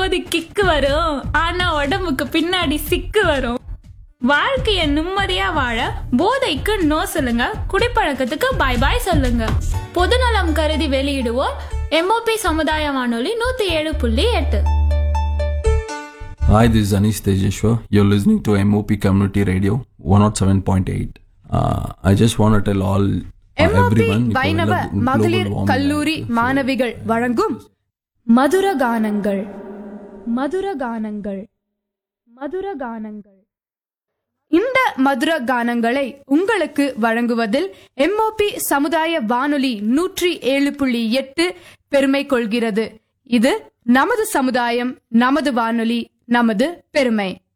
போது கிக்கு வரும் ஆனா உடம்புக்கு பின்னாடி சிக்கு வரும் வாழ்க்கைய நிம்மதியா வாழ போதைக்கு நோ சொல்லுங்க குடிப்பழக்கத்துக்கு பாய் பாய் சொல்லுங்க பொதுநலம் கருதி வெளியிடுவோர் எம்ஓபி சமுதாய வானொலி நூத்தி ஏழு புள்ளி எட்டு Hi, this is Anish Tejeshwar. You're listening to MOP Community Radio 107.8. Uh, I just want to tell all uh, M O P everyone இப்போ வைணவ எல்லா global மகளிர் warming கல்லூரி ஆயிடுச்சு. மாணவிகள் வழங்கும் மதுர கானங்கள் மதுர கானங்கள் மதுர கானங்கள் இந்த மதுர கானங்களை உங்களுக்கு வழங்குவதில் எம்ஓபி சமுதாய வானொலி நூற்றி ஏழு புள்ளி எட்டு பெருமை கொள்கிறது இது நமது சமுதாயம் நமது வானொலி நமது பெருமை